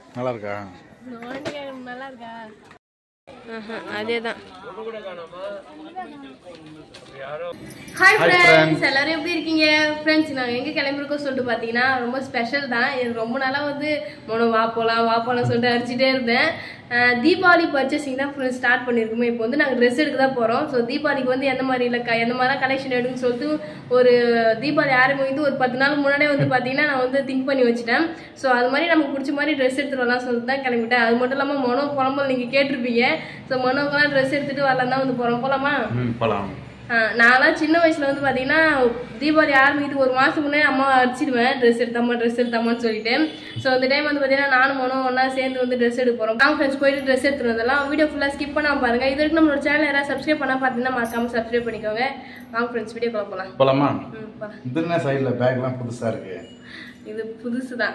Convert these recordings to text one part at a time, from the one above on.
நல்லா இருக்கா நல்லா இருக்கா அதே தான் ஹாய் ஃப்ரெண்ட்ஸ் எல்லாரும் எப்படி இருக்கீங்க ஃப்ரெண்ட்ஸ் நாங்கள் எங்கே கிளம்பிருக்கோம் சொல்லிட்டு பார்த்தீங்கன்னா ரொம்ப ஸ்பெஷல் தான் எனக்கு ரொம்ப நாளாக வந்து மொன வா போகலாம் வா போகலாம் சொல்லிட்டு அடிச்சுட்டே இருந்தேன் அஹ் தீபாவளி பர்ச்சேசிங் தான் ஃப்ரெண்ட்ஸ் ஸ்டார்ட் பண்ணியிருக்கோம் இப்போ வந்து நாங்கள் ட்ரெஸ் எடுக்க தான் போகிறோம் ஸோ தீபாவளிக்கு வந்து எந்த மாதிரி இல்லை எந்த மாதிரிலாம் கலெக்ஷன் எடுக்குன்னு சொல்லிட்டு ஒரு தீபாவளி ஆரம்பிக்குது ஒரு பத்து நாள் முன்னாடியே வந்து பார்த்தீங்கன்னா நான் வந்து திங்க் பண்ணி வச்சுட்டேன் ஸோ அது மாதிரி நமக்கு பிடிச்ச மாதிரி ட்ரெஸ் எடுத்துட்டு வரலாம் சொல்லிட்டு தான் கிளம்பிட்டேன் அது மட்டும் இல்லாமல் மொனோ புலம்பல் நீங்கள் கேட்டிருப்பீங்க ஸோ மொனோக்கெல்லாம் ட்ரெஸ் எடுத்துட்டு வரலாம் தான் வந்து போகிறோம் போகலாமா ம் போகலாம் நான்லாம் சின்ன வயசுல வந்து பாத்தீங்கன்னா தீபாவளி ஆரம்பிக்குது ஒரு மாசம் முன்னே அம்மா அடிச்சிடுவேன் ட்ரெஸ் எடுத்தாமா ட்ரெஸ் எடுத்தாமான்னு சொல்லிட்டு ஸோ அந்த டைம் வந்து பாத்தீங்கன்னா நானும் மனம் ஒன்றா சேர்ந்து வந்து ட்ரெஸ் எடுக்க போறோம் நாங்கள் ஃப்ரெண்ட்ஸ் போயிட்டு ட்ரெஸ் எடுத்துட்டு வந்தலாம் வீடியோ ஃபுல்லாக ஸ்கிப் பண்ணாம பாருங்க இது வரைக்கும் நம்மளோட சேனல் யாராவது சப்ஸ்கிரைப் பண்ணா பார்த்தீங்கன்னா மறக்காம சப்ஸ்கிரைப் பண்ணிக்கோங்க வாங்க ஃப்ரெண்ட்ஸ் வீடியோ கால் போகலாம் போகலாமா ம் போலாம். இது என்ன சைடில் பேக்லாம் புதுசாக இருக்கு இது புதுசு தான்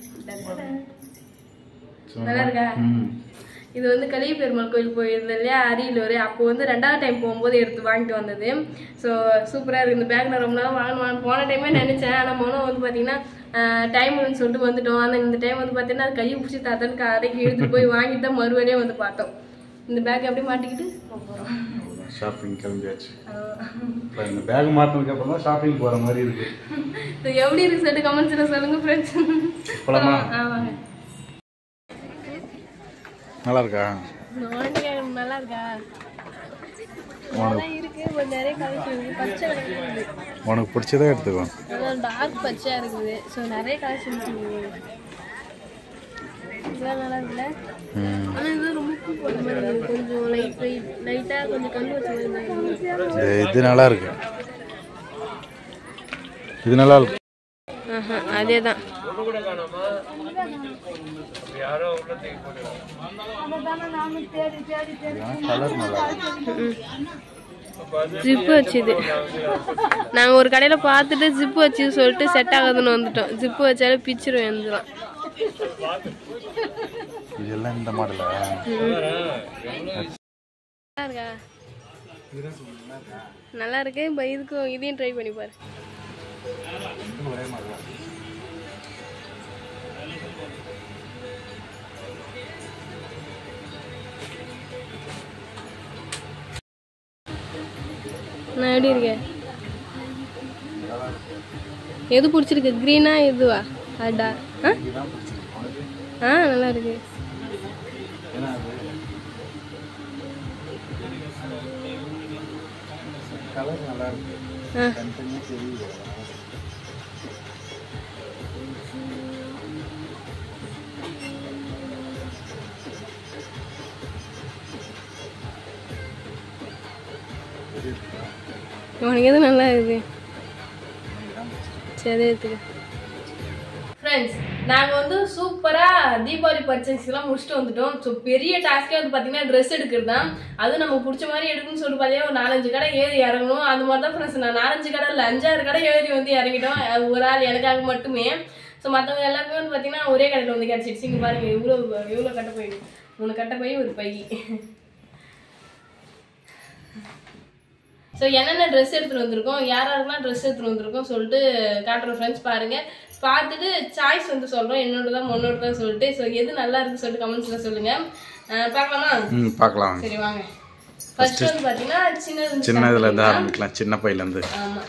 சும்மா- நல்லா இருக்கா? ம் இது வந்து கலிய பெருமாள் கோயில் போயிருந்தேன் இல்லையா அரியலூர் அப்போ வந்து ரெண்டாவது டைம் போகும்போது எடுத்து வாங்கிட்டு வந்தது ஸோ சூப்பராக இருக்குது இந்த பேக் நான் ரொம்ப நாள் வாங்கணும் வாங்கணும் போன டைமே நினச்சேன் ஆனால் மோனம் வந்து பார்த்தீங்கன்னா டைம் இல்லைன்னு சொல்லிட்டு வந்துட்டோம் ஆனால் இந்த டைம் வந்து பார்த்தீங்கன்னா அது கையை பிடிச்சி தாத்தன் கடைக்கு எடுத்துட்டு போய் வாங்கிட்டு தான் மறுபடியும் வந்து பார்த்தோம் இந்த பேக் அப்படியே மாட்டிக்கிட்டு போக போகிறோம் ஷாப்பிங் கிளம்பியாச்சு இப்போ இந்த பேக் மாட்டினதுக்கு அப்புறம் தான் ஷாப்பிங் போகிற மாதிரி இருக்கு இது எப்படி இருக்கு சொல்லிட்டு கமெண்ட்ஸில் சொல்லுங்கள் ஃப்ரெண்ட்ஸ் போலாமா? ஆ வாங்க நல்லா இருக்கா நல்லா இருக்கா நல்லா இருக்கு கொஞ்சம் நிறைய கலெக்ஷன் இருக்கு பச்சை கலர் இருக்குது உனக்கு பிடிச்சதே எடுத்துக்கோ நல்லா டார்க் பச்சையா இருக்குது ஸோ நிறைய கலெக்ஷன்ஸ் இருக்குது இதெல்லாம் நல்லா இருக்குல்ல ம் ஆனால் இது ரொம்ப பூ போட்ட மாதிரி இருக்குது கொஞ்சம் லைட் லைட் லைட்டாக கொஞ்சம் கண்ணு வச்ச மாதிரி தான் இருக்குது இது இது நல்லா இருக்கு இது நல்லா இருக்கு ஆஹா அதே தான் கலர் நல்லா இருக்கு ஜிப்பு வச்சுது நாங்கள் ஒரு கடையில் பார்த்துட்டு ஜிப்பு வச்சு சொல்லிட்டு செட் ஆகாதுன்னு வந்துட்டோம் ஜிப்பு வச்சாலும் பிச்சிரும் எழுந்துடும் இதெல்லாம் இந்த மாடலா நல்லா இருக்கா நல்லா இருக்கு இப்போ இதுக்கும் இதையும் ட்ரை பண்ணி பாரு நான் எப்படி இருக்கேன் எது பிடிச்சிருக்கு க்ரீனா இதுவா அடா ஆ ஆ நல்லா இருக்கு கலர் நல்லா இருக்கு ஆ தனித்தனியாக தெரியுது உனக்கு எது நல்லா இருக்குது சரி எடுத்துக்க ஃப்ரெண்ட்ஸ் நாங்கள் வந்து சூப்பராக தீபாவளி பர்ச்சேஸ்லாம் முடிச்சுட்டு வந்துட்டோம் ஸோ பெரிய டாஸ்க்கே வந்து பார்த்தீங்கன்னா ட்ரெஸ் எடுக்கிறது தான் அதுவும் நமக்கு பிடிச்ச மாதிரி எடுக்கணும்னு சொல்லிட்டு பார்த்தீங்கன்னா ஒரு நாலஞ்சு கடை ஏறி இறங்கணும் அது மாதிரி தான் ஃப்ரெண்ட்ஸ் நான் நாலஞ்சு கடை இல்லை அஞ்சாறு கடை ஏறி வந்து இறங்கிட்டோம் அது ஒரு ஆள் எனக்காக மட்டுமே ஸோ மற்றவங்க எல்லாருமே வந்து பார்த்தீங்கன்னா ஒரே கடையில் வந்து கிடச்சிடுச்சு இங்கே பாருங்க இவ்வளோ இவ்வளோ கட்ட பை மூணு கட்ட பை ஒரு பை ஸோ என்னென்ன ட்ரெஸ் எடுத்துகிட்டு வந்திருக்கோம் யார் யாருக்கெல்லாம் ட்ரெஸ் எடுத்துகிட்டு வந்திருக்கோம் சொல்லிட்டு காட்டுற ஃப்ரெண்ட்ஸ் பாருங்கள் பார்த்துட்டு சாய்ஸ் வந்து சொல்கிறோம் என்னோட தான் உன்னோட தான் சொல்லிட்டு ஸோ எது நல்லா இருக்குன்னு சொல்லிட்டு கமெண்ட்ஸில் சொல்லுங்கள் பார்க்கலாமா ம் பார்க்கலாம் சரி வாங்க ஃபர்ஸ்ட் வந்து பார்த்தீங்கன்னா சின்னது சின்ன இதுல இருந்து ஆரம்பிக்கலாம் சின்ன பையிலேருந்து ஆமாம்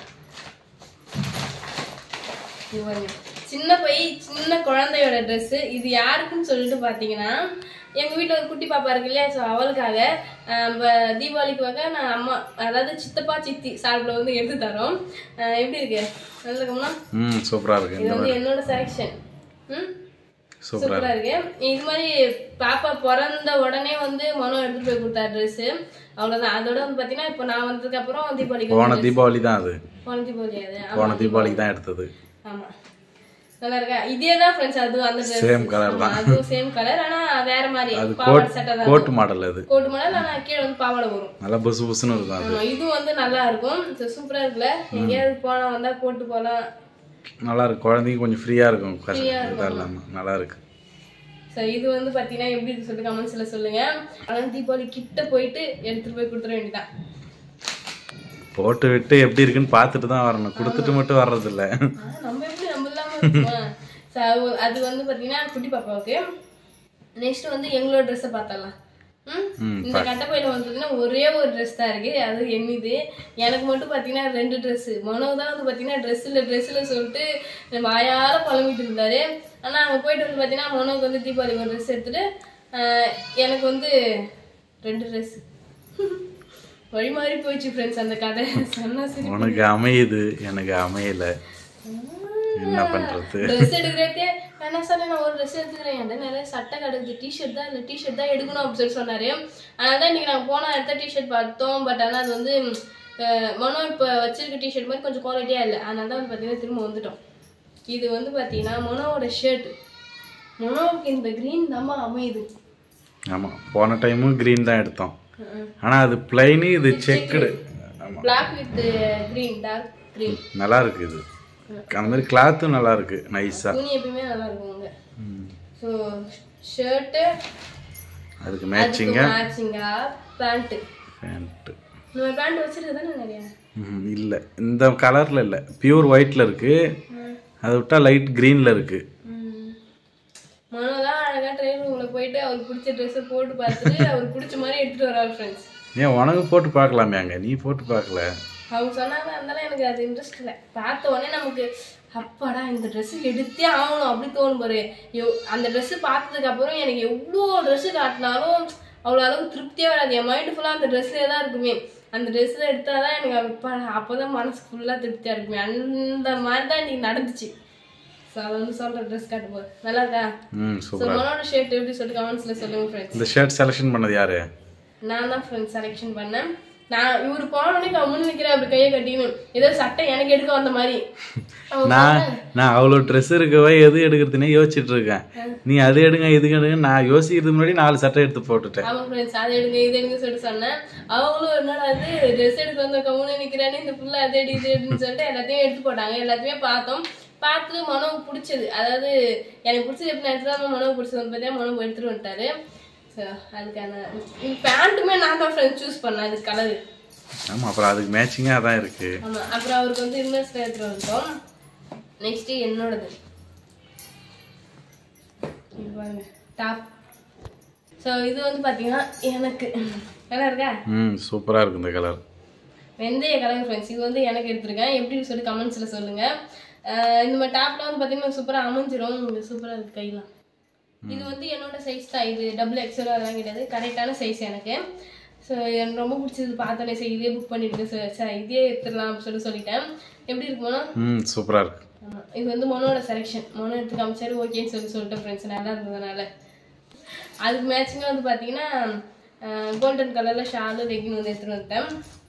இது பாருங்க சின்ன பை சின்ன குழந்தையோட ட்ரெஸ்ஸு இது யாருக்குன்னு சொல்லிட்டு பார்த்தீங்கன்னா எங்கள் வீட்டில் ஒரு குட்டி பாப்பா இருக்கு இல்லையா ஸோ அவளுக்காக ஆஹ் நம்ம தீபாவளிக்காக நான் அம்மா அதாவது சித்தப்பா சித்தி சார்பில் வந்து எடுத்து தரோம் ஆஹ் எப்படி இருக்கு நல்லா இருக்கும்னா ம் சூப்பராக இருக்கு இது இந்த வந்து என்னோட செலெக்ஷன் ம் சூப்பராக சூப்பரா இருக்கு இது மாதிரி பாப்பா பிறந்த உடனே வந்து மனம் எடுத்துட்டு போய் கொடுத்தா ட்ரெஸ் அவ்வளவுதான் அதோட வந்து பாத்தீங்கன்னா இப்போ நான் வந்ததுக்கு அப்புறம் தீபாவளிக்கு போன தீபாவளி தான் அது போன தீபாவளி அது ஆமா. போன தீபாவளிக்கு தான் எடுத்தது ஆமா நல்லா இருக்கா இதே தான் ஃப்ரெண்ட்ஸ் அது அந்த ட்ரெஸ் Same colour தான். அதுவும் சேம் கலர் ஆனா வேற மாதிரி அது பாவாடை கோட் சட்டை தான் கோட் மாடல் அது கோட்டு மாடல் ஆனா கீழே வந்து பாவாடை வரும் நல்லா புசு புசுன்னு இருக்கும் அது ஆமா இது வந்து நல்லா இருக்கும் சூப்பரா இருக்குல்ல எங்கேயாவது போனா வந்தா போட்டு போலாம் நல்லா இருக்கு குழந்தைங்க கொஞ்சம் ஃப்ரீயாக இருக்கும் இதாக இல்லாமல் நல்லா இருக்கு ஸோ இது வந்து பார்த்தீங்கன்னா எப்படி இருக்கு சொல்லிட்டு கமெண்ட்ஸில் சொல்லுங்க ஆனால் தீபாவளி கிட்ட போயிட்டு எடுத்துட்டு போய் கொடுத்துட வேண்டியதான் போட்டு விட்டு எப்படி இருக்குன்னு பார்த்துட்டு தான் வரணும் கொடுத்துட்டு மட்டும் வர்றதில்ல ஆனா, நம்ம எப்படி நம்ம இல்லாம இருக்குமா? So, அது- அது வந்து பார்த்தீங்கன்னா குட்டி பாப்பாவுக்கு நெக்ஸ்ட் வந்து எங்களோட ட்ரெஸ்ஸை பார்த்தலாம் ம்? ம், இந்த கட்டப்பையில வந்ததுன்னா ஒரே ஒரு ட்ரெஸ் தான் இருக்கு அது என்னது எனக்கு மட்டும் பார்த்தீங்கன்னா ரெண்டு ட்ரெஸ் மனோ தான் வந்து பார்த்தீங்கன்னா ட்ரெஸ் இல்லை ட்ரெஸ் இல்லை சொல்லிட்டு வாயால புலம்பிட்டு இருந்தாரு ஆனால் அங்கே போயிட்டு வந்து பார்த்தீங்கன்னா மனோவுக்கு வந்து தீபாவளி ஒரு ட்ரெஸ் எடுத்துட்டு ஆஹ், எனக்கு வந்து ரெண்டு ட்ரெஸ் வழி மாறி போயிடுச்சு ஃப்ரெண்ட்ஸ் அந்த கதை சொன்னா சரி உனக்கு அமையுது எனக்கு அமையல என்ன பண்றது ட்ரெஸ் எடுக்கிறதே வேணா சார் நான் ஒரு ட்ரெஸ் எடுத்துக்கிறேன் என்கிட்ட நிறைய சட்டை கிடக்குது டிஷர்ட் தான் இல்லை டிஷர்ட் தான் எடுக்கணும் அப்படின்னு சொல்லி சொன்னாரு அதனால தான் இன்னைக்கு நாங்கள் போன எடுத்த டிஷர்ட் பார்த்தோம் பட் ஆனால் அது வந்து அஹ், மனோ இப்போ வச்சிருக்க டிஷர்ட் மாதிரி கொஞ்சம் குவாலிட்டியாக இல்லை அதனால தான் வந்து பார்த்தீங்கன்னா திரும்ப வந்துட்டோம் இது வந்து பார்த்தீங்கன்னா மனோவோட ஷர்ட் மனோவுக்கு இந்த க்ரீன் தாம்மா அமையுது ஆமாம் போன டைமும் க்ரீன் தான் எடுத்தோம் ஆனால் அது பிளைனு இது செக்குடு ஆமாம் black with green dark green நல்லா இருக்கு இது அந்த மாதிரி கிளாத்தும் நல்லா இருக்கு நைஸாக துணி எப்பயுமே நல்லா இருக்குங்க ஸோ ஷர்ட்டு அதுக்கு மேட்சிங்காக மேட்சிங்கா பேண்ட்டு பேண்ட்டு நம்ம பேண்ட் வச்சிருக்கு தானே நிறையா இல்லை இந்த கலரில் இல்லை பியூர் ஒயிட்டில் இருக்கு அதை விட்டா லைட் க்ரீனில் இருக்கு மனோதான் அழகா ட்ரெயின் ரூம்ல போயிட்டு அவருக்கு பிடிச்ச ட்ரெஸ்ஸை போட்டு பார்த்துட்டு அவருக்கு பிடிச்ச மாதிரி எடுத்துட்டு வராரு ஃப்ரெண்ட்ஸ் ஏன் உனக்கு போட்டு பார்க்கலாமே அங்கே நீ போட்டு பார்க்கல அவங்க சொன்னாங்க அதனால எனக்கு அது இன்ட்ரெஸ்ட் இல்லை பார்த்த உடனே நமக்கு அப்பாடா இந்த ட்ரெஸ் எடுத்தே ஆகணும் அப்படி தோணும் பாரு எவ் அந்த ட்ரெஸ் பார்த்ததுக்கு அப்புறம் எனக்கு எவ்வளோ ட்ரெஸ் காட்டினாலும் அவ்வளோ அளவுக்கு திருப்தியே வராது என் மைண்டு ஃபுல்லாக அந்த ட்ரெஸ்லேயே தான் இருக்குமே அந்த ட்ரெஸ்ஸில் எடுத்தால் தான் எனக்கு அப்பா அப்போ தான் மனசு ஃபுல்லாக திருப்தியாக இருக்குமே அந்த மாதிரி தான் இன்னைக்கு நடந்துச்சு ஸோ அதை வந்து சொல்கிற ட்ரெஸ் காட்டும் போது நல்லா இருக்கா ம் ஸோ சூப்பர் மனோட ஷர்ட் எப்படி சொல்லிட்டு கமெண்ட்ஸில் சொல்லுங்க ஃப்ரெண்ட்ஸ் இந்த ஷர்ட் செலெக்ஷன் பண்ணது யாரு நான் தான் ஃப்ரெண்ட்ஸ் செலெக்ஷன் பண்ணேன் நான் இவர் போனோடனே கம்முன்னு நிற்கிறேன் அப்படி கையை கட்டிக்கணும் ஏதோ சட்டை எனக்கு எடுக்க வந்த மாதிரி அவங்க நான் நான் அவ்வளோ ட்ரெஸ் இருக்கவே எது எடுக்கிறதுனே யோசிச்சுட்டு இருக்கேன் நீ அது எடுங்க இது எடுங்க நான் யோசிக்கிறதுக்கு முன்னாடி நாலு சட்டை எடுத்து போட்டுட்டேன் ஆமா ஃப்ரெண்ட்ஸ் அதை எடுங்க இது எடுங்க சொல்லிட்டு சொன்னேன் அவங்களும் என்னடா அது ட்ரெஸ் எடுக்க வந்த கம்முன்னு நிற்கிறானே இந்த புள்ள அது எடு இது எடுன்னு சொல்லிட்டு எல்லாத்தையும் எடுத்து போட்டாங்க எல்லாத்தையுமே பார்த்தோம் பார்த்துட்டு மனோவுக்கு பிடிச்சது அதாவது எனக்கு பிடிச்சது எப்படி எடுத்துதான் மனோவுக்கு பிடிச்சது வந்து பார்த்தா மனோ எடுத்துட்டு வந்துட்டாரு ஸோ அதுக்கான பேண்ட்டுமே நான் தான் ஃப்ரெண்ட்ஸ் சூஸ் பண்ணேன் அது கலரு ஆமாம் அப்புறம் அதுக்கு மேட்சிங்காக தான் இருக்கு ஆமா அப்புறம் அவருக்கு வந்து இன்வெஸ்ட் எடுத்துட்டு வந்துட்டோம் நெக்ஸ்ட் என்னோடது இது பாருங்க டாப் ஸோ இது வந்து பார்த்தீங்கன்னா எனக்கு நல்லா இருக்கா ம் சூப்பராக இருக்கு இந்த கலர் வெந்தய கலர் ஃப்ரெண்ட்ஸ் இது வந்து எனக்கு எடுத்திருக்கேன் எப்படின்னு சொல்லி கமெண்ட்ஸில் சொல்லுங்க அஹ் இந்த மாதிரி டாப்லாம் வந்து பார்த்தீங்கன்னா சூப்பராக அமைஞ்சிரும் இங்கே சூப்பராக இருக்கு கையெல்லாம் இது வந்து என்னோட சைஸ் தான் இது டபுள் எக்ஸல் அதெல்லாம் கிடையாது கரெக்டான சைஸ் எனக்கு ஸோ எனக்கு ரொம்ப பிடிச்சது பார்த்தோன்னே சரி இதே புக் பண்ணிட்டு சார் இதே எடுத்துடலாம் அப்படின்னு சொல்லி சொல்லிட்டேன் எப்படி இருக்குமோனா ம் சூப்பராக இருக்கு ஆமா. இது வந்து மொனோட செலெக்ஷன் மொனோ எடுத்து காமிச்சாரு ஓகேன்னு சொல்லி சொல்லிட்டேன் ஃப்ரெண்ட்ஸ் நல்லா இருந்ததுனால அதுக்கு மேட்சிங்காக வந்து பார்த்தீங்கன்னா கோல்டன் கலரில் ஷாலு லெகின் வந்து எடுத்துகிட்டு வந்துட்டேன்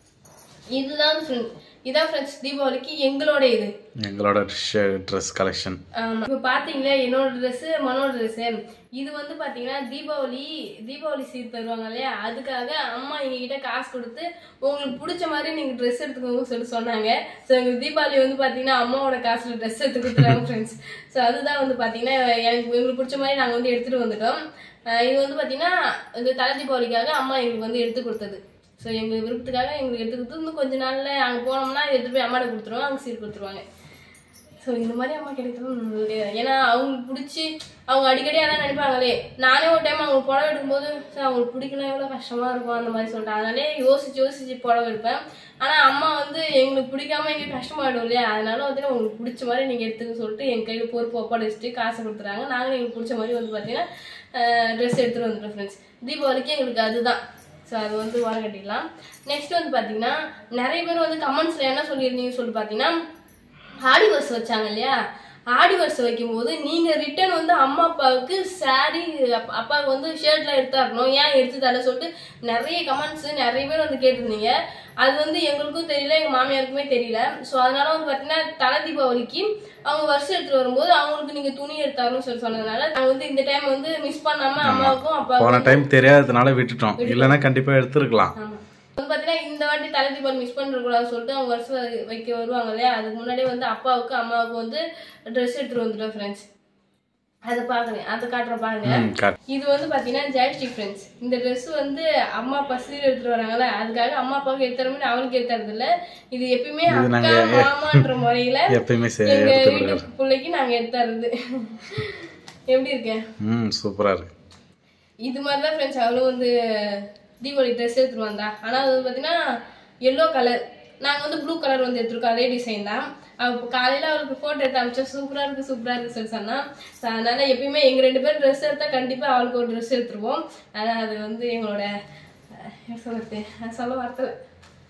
இதுதான் ஃப்ரெண்ட் இதான் ஃப்ரெண்ட்ஸ் தீபாவளிக்கு எங்களோட இது எங்களோட ட்ரெஸ் கலெக்ஷன் ஆமா இப்போ பார்த்தீங்களா என்னோட ட்ரெஸ்ஸு மனோட ட்ரெஸ்ஸு இது வந்து பார்த்தீங்கன்னா தீபாவளி தீபாவளி சீர் தருவாங்க இல்லையா அதுக்காக அம்மா எங்ககிட்ட காசு கொடுத்து உங்களுக்கு பிடிச்ச மாதிரி நீங்கள் ட்ரெஸ் எடுத்துக்கோங்க சொல்லி சொன்னாங்க ஸோ எங்களுக்கு தீபாவளி வந்து பார்த்தீங்கன்னா அம்மாவோட காசில் ட்ரெஸ் எடுத்து கொடுத்துருவாங்க ஃப்ரெண்ட்ஸ் ஸோ அதுதான் வந்து பார்த்தீங்கன்னா எனக்கு எங்களுக்கு பிடிச்ச மாதிரி நாங்கள் வந்து எடுத்துகிட்டு வந்துட்டோம் அஹ் இது வந்து பார்த்தீங்கன்னா இந்த தலை தீபாவளிக்காக அம்மா எங்களுக்கு வந்து எடுத்து கொடுத்தது ஸோ எங்கள் விருப்பத்துக்காக எங்களுக்கு எடுத்து கொடுத்து இன்னும் கொஞ்ச நாளில் அங்கே போனோம்னா இதை எடுத்துகிட்டு போய் அம்மாட்ட கொடுத்துருவோம் அங்கே சீர் கொடுத்துருவாங்க ஸோ இந்த மாதிரி அம்மா கிடைக்கணும் நல்லது. ஏன்னா அவங்களுக்கு பிடிச்சி அவங்க அடிக்கடி அதான் நினைப்பாங்களே நானே ஒரு டைம் அவங்க புடவை எடுக்கும்போது சார் அவங்களுக்கு பிடிக்கணும் எவ்வளோ கஷ்டமா இருக்கும் அந்த மாதிரி சொல்லிட்டு அதனாலே யோசிச்சு யோசிச்சு புடவை எடுப்பேன் ஆனால் அம்மா வந்து எங்களுக்கு பிடிக்காம எங்களுக்கு கஷ்டமாயிடும் இல்லையா அதனால வந்து உங்களுக்கு பிடிச்ச மாதிரி நீங்கள் எடுத்துக்க சொல்லிட்டு என் கையில் பொறுப்பு ஒப்படைச்சிட்டு காசு கொடுத்துறாங்க நாங்களும் எங்களுக்கு பிடிச்ச மாதிரி வந்து பார்த்தீங்கன்னா ட்ரெஸ் எடுத்துகிட்டு வந்துட்டோம் ஃப்ரெண்ட்ஸ் தீபாவளிக்கு எங்களுக்கு அதுதான் ஸோ அது வந்து ஓரம் கட்டிக்கலாம் நெக்ஸ்ட் வந்து பார்த்தீங்கன்னா நிறைய பேர் வந்து கமெண்ட்ஸில் என்ன சொல்லியிருந்தீங்கன்னு சொல்லி பார்த்தீங்கன்னா ஆடி வருஷம் வச்சாங்க இல்லையா ஆடி வருஷம் வைக்கும்போது நீங்கள் ரிட்டர்ன் வந்து அம்மா அப்பாவுக்கு saree அப் அப்பாவுக்கு வந்து ஷர்ட்லாம் எடுத்தாரணும் ஏன் எடுத்து தர சொல்லிட்டு நிறைய கமெண்ட்ஸ் நிறைய பேர் வந்து கேட்டிருந்தீங்க அது வந்து எங்களுக்கும் தெரியல எங்கள் மாமியாருக்குமே தெரியல ஸோ அதனால வந்து பார்த்தீங்கன்னா தலை தீபாவளிக்கு அவங்க வருஷம் எடுத்துட்டு வரும்போது அவங்களுக்கு நீங்கள் துணி எடுத்தாரணும்னு சொல்லி சொன்னதுனால நாங்கள் வந்து இந்த டைம் வந்து மிஸ் பண்ணாமல் அம்மாவுக்கும் அப்பாவுக்கும் போன டைம் தெரியாததுனால விட்டுட்டோம் இல்லைன்னா கண்டிப்பாக எடுத்துருக்கலாம் ஆமா வந்து பார்த்தீங்கன்னா இந்த வாட்டி தலை தீபாவளி மிஸ் பண்ணிடக்கூடாது சொல்லிட்டு அவங்க வருஷம் வ- வைக்க வருவாங்க இல்லையா அதுக்கு முன்னாடி வந்து அப்பாவுக்கு அம்மாவுக்கு வந்து ட்ரெஸ் எடுத்துட்டு வந்துட்டோம் ஃப்ரெண்ட்ஸ் அதை பாக்குறேன் அதை காட்டுறேன் பாருங்க ம் கரெக்ட் இது வந்து பார்த்தீங்கன்னா ஜாய்ஸ்டிக் ஃப்ரெண்ட்ஸ் இந்த Dress வந்து அம்மா அப்பா சீர் எடுத்துட்டு வராங்கல்ல அதுக்காக அம்மா அப்பாவுக்கு எடுத்துற மாதிரி அவனுக்கு எடுத்துறது இல்ல இது எப்பயுமே அக்கா மாமான்ற முறையில எப்பயுமே சரி எங்க எடுத்து வீட்டு பிள்ளைக்கு நாங்க எடுத்துறது எப்படி இருக்கேன் ம் சூப்பராக இருக்கு இது மாதிரி தான் ஃப்ரெண்ட்ஸ் அவளும் வந்து தீபாவளி ட்ரெஸ் எடுத்துட்டு வந்தா ஆனால் அது வந்து பார்த்தீங்கன்னா எல்லோ கலர் நாங்கள் வந்து ப்ளூ கலர் வந்து எடுத்துருக்கோம் அதே டிசைன் தான் அவ காலையில் அவளுக்கு ஃபோட்டோ எடுத்து அமிச்சா சூப்பராக இருக்குது சூப்பராக இருக்குது சொல்லி சொன்னா So, அதனால எப்பயுமே எங்கள் ரெண்டு பேரும் ட்ரெஸ் எடுத்தால் கண்டிப்பாக அவளுக்கு ஒரு ட்ரெஸ் எடுத்துருவோம் ஆனால் அது வந்து எங்களோட அஹ், என்ன சொல்றது அது சொல்ல வார்த்தை இல்ல.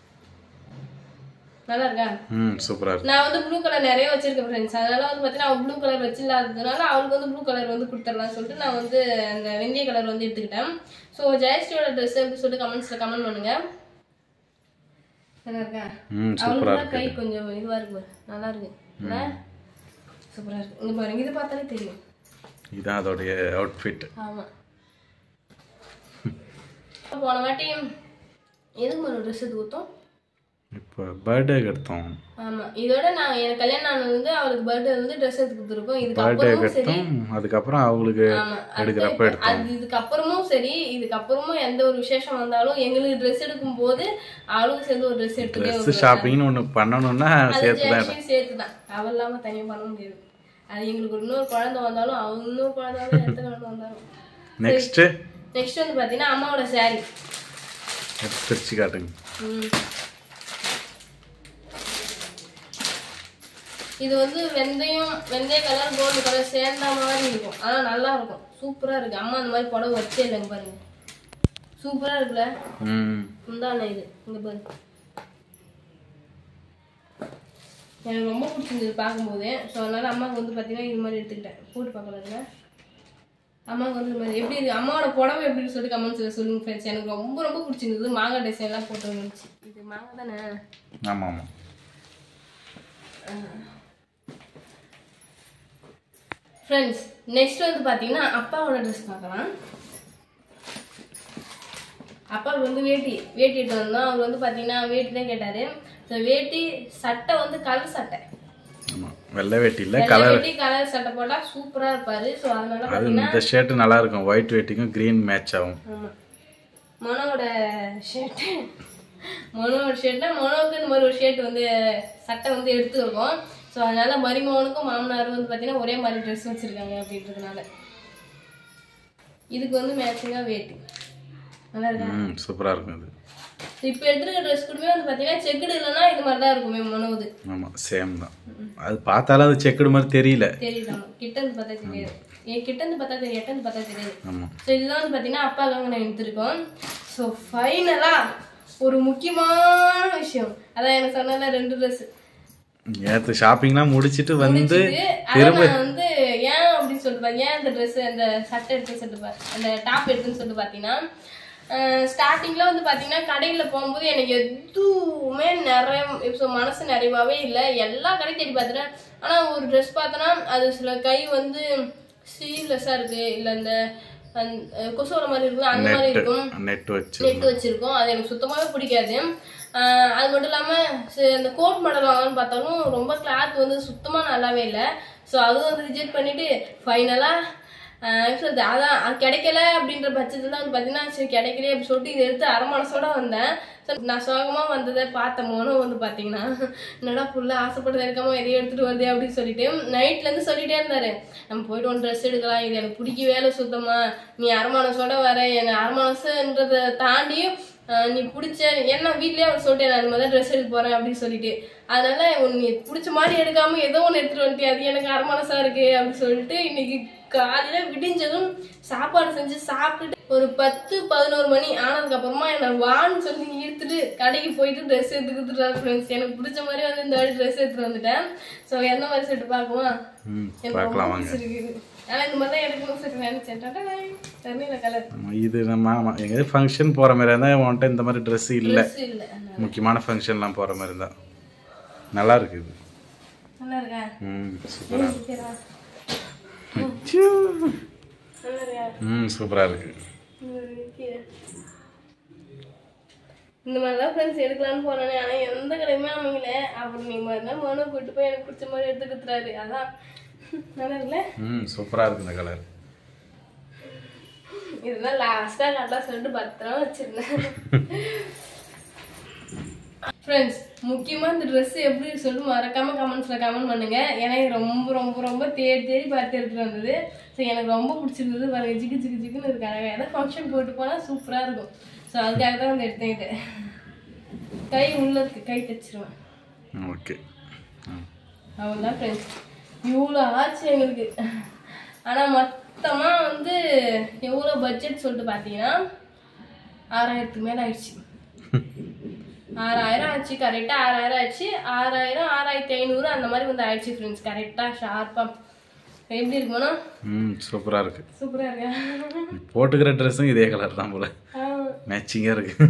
நல்லா இருக்கா ம் சூப்பரா இருக்கு நான் வந்து ப்ளூ கலர் நிறைய வச்சிருக்கேன் ஃப்ரெண்ட்ஸ் அதனால வந்து பார்த்தீங்கன்னா அவள் ப்ளூ கலர் வச்சில்லாததுனால அவளுக்கு வந்து ப்ளூ கலர் வந்து கொடுத்துடலாம்னு சொல்லிட்டு நான் வந்து அந்த வெந்தய கலர் வந்து எடுத்துக்கிட்டேன் ஸோ ஜெயஸ்ரீயோட ட்ரெஸ் எப்படி சொல்லிட்டு கமெண்ட்ஸில் கமெண்ட் பண்ணுங்க நல்லா இருக்கா ம் சூப்பரா அவளுக்கு கை கொஞ்சம் இதுவா இருக்கு பாரு. நல்லா இருக்கு இல்ல? சூப்பரா இருக்கு இங்க பாருங்க இது பார்த்தாலே தெரியும் இதான் அதோடைய அவுட்ஃபிட் ஆமா போன வாட்டி எதுக்கு ஒரு ட்ரெஸ் எடுத்து கொடுத்தோம் இப்போ பர்த்டேக்கு எடுத்தோம் ஆமா இதோட நான் எனக்கு கல்யாணம் ஆனது வந்து அவளுக்கு பர்த்டே வந்து ட்ரெஸ் எடுத்து கொடுத்துருக்கோம் இதுக்கு பர்த்டேக்கு அப்புறமும் சரி எடுத்தோம் அதுக்கப்புறம் அவங்களுக்கு ஆமா எடுக்கிறப்ப அது- எடுத்தோம் அது இதுக்கு அப்புறமும் சரி இதுக்கு அப்புறமும் எந்த ஒரு விசேஷம் வந்தாலும் எங்களுக்கு ட்ரெஸ் எடுக்கும் போது அவளுக்கு சேர்ந்து ஒரு ட்ரெஸ் எடுத்துட்டே ட்ரெஸ் ஷாப்பிங்னு ஒன்று பண்ணணும்னா சேர்த்து தான் ஜெயஸ்ரீ சேர்த்து தான் அவள் இல்லாம தனியா பண்ண முடியாது அது எங்களுக்கு ஒரு இன்னொரு குழந்தை வந்தாலும் அவங்க இன்னொரு குழந்தை வந்தாலும் எந்த குழந்தை வந்தாலும் நெக்ஸ்ட்டு நெக்ஸ்ட் வந்து பாத்தீங்கன்னா அம்மாவோட saree எடுத்து பிரிச்சு காட்டுங்க ம். இது வந்து வெந்தயம் வெந்தய கலர் கோல்டு கலர் சேர்ந்த மாதிரி இருக்கும் ஆனா நல்லா இருக்கும் சூப்பரா இருக்கு அம்மா அந்த மாதிரி புடவை வச்சே இல்லைங்க பாருங்க சூப்பரா இருக்குல்ல ம் முந்தான இது இங்க பாருங்க எனக்கு ரொம்ப பிடிச்சிருந்தது பார்க்கும்போது ஸோ அதனால அம்மாவுக்கு வந்து பார்த்தீங்கன்னா இது மாதிரி எடுத்துக்கிட்டேன் போட்டு பார்க்கலாங்க அம்மாவுக்கு வந்து இது மாதிரி எப்படி இருக்கு அம்மாவோட புடவை எப்படின்னு சொல்லிட்டு கமெண்ட்ஸில் சொல்லுங்க ஃப்ரெண்ட்ஸ் எனக்கு ரொம்ப ரொம்ப பிடிச்சிருந்தது மாங்காய் டிசைன்லாம் போட்டு இருந்துச்சு இது மாங்காய் தானே ஆமாம் ஆமாம் ஃப்ரெண்ட்ஸ் நெக்ஸ்ட் வந்து பார்த்தீங்கன்னா அப்பாவோட ட்ரெஸ் பார்க்கலாம் அப்பாவுக்கு வந்து வேட்டி வேட்டி எடுத்து வந்தோம் அவர் வந்து பார்த்தீங்கன்னா வேட்டி தான் கேட்டார் ஸோ வேட்டி சட்டை வந்து கலர் சட்டை ஆமாம் வெள்ளை வேட்டி இல்லை வெள்ளை கலர் வேட்டி கலர் சட்டை போட்டா சூப்பரா இருப்பாரு ஸோ அதனால அது இந்த ஷர்ட் நல்லா இருக்கும் ஒயிட் வேட்டிக்கும் க்ரீன் மேட்ச் ஆகும் ஆமா மனோட ஷர்ட் மனோட ஷர்ட்னா மனோவுக்கு இந்த மாதிரி ஒரு ஷர்ட் வந்து சட்டை வந்து எடுத்துருக்கோம் ஸோ அதனால மருமகனுக்கும் மாமனாரும் வந்து பார்த்தீங்கன்னா ஒரே மாதிரி ட்ரெஸ் வச்சிருக்காங்க அப்படின்றதுனால இதுக்கு வந்து மேட்சிங்காக வேட்டி நல்லா இருக்கா ம் சூப்பராக இருக்கும் இது இப்போ எடுத்துருக்க ட்ரெஸ் கூடவே வந்து பார்த்தீங்கன்னா செக்குடு இல்லைன்னா இது மாதிரி தான் இருக்குமே மனோது ஆமாம் சேம் தான் அது பார்த்தாலும் அது செக்குடு மாதிரி தெரியல தெரியுது கிட்ட இருந்து பார்த்தா தெரியாது என் கிட்ட இருந்து பார்த்தா தெரியும் எட்ட இருந்து பார்த்தா தெரியாது ஆமாம் ஸோ இதுதான் வந்து பார்த்தீங்கன்னா அப்பாக்காக நான் எடுத்திருக்கோம் ஸோ ஃபைனலாக ஒரு முக்கியமான விஷயம் அதான் எனக்கு சொன்னல ரெண்டு ட்ரெஸ் நேற்று ஷாப்பிங்லாம் முடிச்சிட்டு வந்து அதான் நான் வந்து ஏன் அப்படின்னு சொல்லிட்டு பா- ஏன் அந்த ட்ரெஸ் அந்த சட்டை எடுத்து சொல்லிட்டு பா- அந்த டாப் எடுத்துன்னு சொல்லிட்டு பார்த்தீங்கன்னா ஸ்டார்டிங்கில் வந்து பார்த்தீங்கன்னா கடையில் போகும்போது எனக்கு எதுவுமே நிறைய இப்போ மனசு நிறைவாவே இல்லை எல்லா கடையும் தேடி பார்த்துட்டேன் ஆனால் ஒரு ட்ரெஸ் பார்த்தோன்னா அது சில கை வந்து ஸ்லீவ்லெஸ்ஸாக இருக்குது இல்லை அந்த அந்த கொசுவர மாதிரி இருக்குல்ல அந்த மாதிரி இருக்கும் நெட் வச்சு நெட் வச்சிருக்கோம் அது எனக்கு சுத்தமாவே பிடிக்காது ஆஹ் அது மட்டும் இல்லாம சரி, அந்த கோட் மாடல் வாங்கலாம்னு பார்த்தாலும் ரொம்ப கிளாத் வந்து சுத்தமா நல்லாவே இல்லை ஸோ அதுவும் வந்து ரிஜெக்ட் பண்ணிட்டு ஃபைனலா சொல்றது அதான் அது கிடைக்கல அப்படின்ற பட்சத்துல வந்து பார்த்தீங்கன்னா சரி கிடைக்கலையே அப்படி சொல்லிட்டு இதை எடுத்து அரை மனசோட வந்தேன் So, நான் சோகமா வந்ததை பார்த்த மோனும் வந்து பார்த்தீங்கன்னா என்னடா ஃபுல்லாக ஆசைப்பட்டு இருக்காம எதையும் எடுத்துட்டு வருதே அப்படின்னு சொல்லிட்டு நைட்ல இருந்து சொல்லிட்டே இருந்தாரு நம்ம போயிட்டு ஒன்று ட்ரெஸ் எடுக்கலாம் இது எனக்கு பிடிக்கவே இல்லை சுத்தமா நீ அரை மனசோட வர எனக்கு அரை மனசுன்றதை தாண்டியும் ஆஹ் நீ பிடிச்ச ஏன்னா வீட்லயே அவர் சொல்லிட்டேன் நான் இந்த மாதிரி ட்ரெஸ் எடுக்க போறேன் அப்படின்னு சொல்லிட்டு அதனால உன் நீ பிடிச்ச மாதிரி எடுக்காம ஏதோ ஒன்று எடுத்துட்டு வந்துட்டு அது எனக்கு அரை மனசா இருக்கு அப்படின்னு சொல்லிட்டு இன்னைக்கு காலையில விடிஞ்சதும் சாப்பாடு செஞ்சு சாப்பிட்டுட்டு ஒரு பத்து பதினோரு மணி ஆனதுக்கு அப்புறமா என்ன வான்னு சொல்லி இழுத்துட்டு கடைக்கு போயிட்டு ட்ரெஸ் எடுத்துக்கிட்டு ஃப்ரெண்ட்ஸ் எனக்கு பிடிச்ச மாதிரி வந்து இந்த வாட்டி ட்ரெஸ் எடுத்துட்டு வந்துட்டேன் ஸோ எந்த மாதிரி செட்டு பார்க்குமா ம் எனக்கு பார்க்கலாம் ரொம்ப வாங்க பிடிச்சிருக்கு ஆனா இந்த மாதிரி தான் எடுக்கணும்னு சொல்லி நினைச்சேன் தண்ணியில கலர் ஆமா, இது நம்ம ஆமாம் எங்கேயாவது ஃபங்க்ஷன் போகிற மாதிரி இருந்தால் உன்கிட்ட இந்த மாதிரி ட்ரெஸ் இல்லை ட்ரெஸ் இல்லை முக்கியமான ஃபங்க்ஷன்லாம் போகிற மாதிரி இருந்தால் நல்லா இருக்கு இது நல்லா இருக்கா ம் சூப்பராக ஓகேடா. இருக்கு நல்லா இருக்கா ம் சூப்பராக இருக்கு இந்த மாதிரி தான் ஃப்ரெண்ட்ஸ் எடுக்கலாம்னு போனேன் ஆனால் எந்த கடையுமே அமைங்கல அப்புறம் நீ மறுநாள் மனு கூட்டு போய் எனக்கு பிடிச்ச மாதிரி எடுத்து கொடுத்துறாரு அதான் நல்லா இருக்குல்ல ம் சூப்பராக இருக்கு இந்த கலர் இதெல்லாம் லாஸ்ட்டாக காட்டலாம் சொல்லிட்டு பத்திரம் வச்சிருந்தேன் ஃப்ரெண்ட்ஸ் முக்கியமா இந்த Dress எப்படி இருக்கு சொல்லிட்டு மறக்காம கமெண்ட்ஸ்ல கமெண்ட் பண்ணுங்க ஏன்னா இது ரொம்ப ரொம்ப ரொம்ப தேடி தேடி பார்த்து எடுத்துட்டு வந்தது ஸோ எனக்கு ரொம்ப பிடிச்சிருந்தது பாருங்க ஜிகு ஜிகு ஜிகுன்னு இருக்கு அழகா ஏதாவது ஃபங்க்ஷன் போட்டு போனா சூப்பரா இருக்கும் ஸோ அதுக்காக தான் வந்து எடுத்தேன் இது கை உள்ள இருக்கு கை தச்சிருவேன் ஓகே அவ்வளோதான் ஃப்ரெண்ட்ஸ் இவ்வளோ ஆச்சு எங்களுக்கு ஆனால் மொத்தமாக வந்து எவ்வளோ பட்ஜெட் சொல்லிட்டு பார்த்தீங்கன்னா ஆறாயிரத்துக்கு மேலே ஆயிடுச்சு ஆறாயிரம் ஆச்சு கரெக்டாக ஆறாயிரம் ஆச்சு ஆறாயிரம் ஆறாயிரத்தி ஐநூறு அந்த மாதிரி வந்து ஆயிடுச்சு ஃப்ரெண்ட்ஸ் கரெக்டாக ஷார்ப்பாக எப்படி இருக்குமோனா ம் சூப்பராக இருக்கு சூப்பராக இருக்கா போட்டுக்கிற ட்ரெஸ்ஸும் இதே கலர் தான் போல மேட்சிங்காக இருக்கு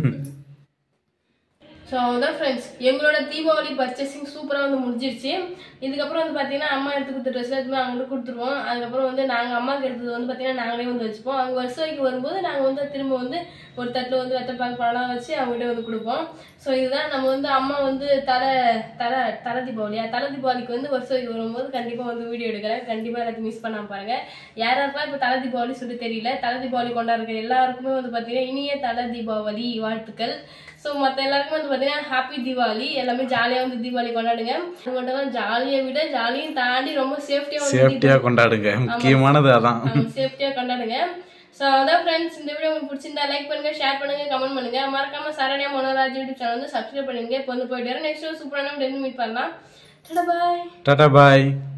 ஸோ அவ்வளோதான் ஃப்ரெண்ட்ஸ் எங்களோட தீபாவளி பர்ச்சேசிங் சூப்பராக வந்து முடிஞ்சிருச்சு இதுக்கப்புறம் வந்து பார்த்தீங்கன்னா அம்மா எடுத்து கொடுத்த ட்ரெஸ் எதுவுமே அவங்களுக்கு கொடுத்துருவோம் அதுக்கப்புறம் வந்து நாங்கள் அம்மாவுக்கு எடுத்தது வந்து பார்த்தீங்கன்னா நாங்களே வந்து வச்சுப்போம் அவங்க வருஷம் வரைக்கும் வரும்போது நாங்கள் வந்து திரும்ப வந்து ஒரு தட்டில் வந்து வெத்தப்பாக்கு பழம் வச்சு அவங்ககிட்ட வந்து கொடுப்போம் ஸோ இதுதான் நம்ம வந்து அம்மா வந்து தலை தலை தலை தீபாவளியா தலை தீபாவளிக்கு வந்து வருஷம் வரைக்கும் வரும்போது கண்டிப்பாக வந்து வீடியோ எடுக்கிறேன் கண்டிப்பாக எல்லாத்தையும் மிஸ் பண்ணாம பாருங்க யார் யாருக்கெல்லாம் இப்போ தலை தீபாவளி சொல்லி தெரியல தலை தீபாவளி கொண்டாடுற எல்லாருக்குமே வந்து பார்த்தீங்கன்னா இனிய தலை தீபாவளி வாழ்த்துக்கள் ஸோ மற்ற எல்லாருக்குமே வந்து பார்த்தீங்கன்னா ஹாப்பி தீபாவளி எல்லாமே ஜாலியாக வந்து தீபாவளி கொண்டாடுங்க அது மட்டும் தான் ஜாலியை விட ஜாலியும் தாண்டி ரொம்ப சேஃப்டியாக வந்து சேஃப்டியாக கொண்டாடுங்க முக்கியமானது அதான் சேஃப்டியாக கொண்டாடுங்க ஸோ அதான் ஃப்ரெண்ட்ஸ் இந்த வீடியோ உங்களுக்கு பிடிச்சிருந்தா லைக் பண்ணுங்க ஷேர் பண்ணுங்க கமெண்ட் பண்ணுங்க மறக்காம சரண்யா மனோராஜ் யூடியூப் சேனல் வந்து சப்ஸ்கிரைப் பண்ணுங்க இப்போ வந்து போயிட்டு வரேன் நெக்ஸ்ட் சூப்பரான மீட் பண்ணலாம் பாய் டாடா பாய்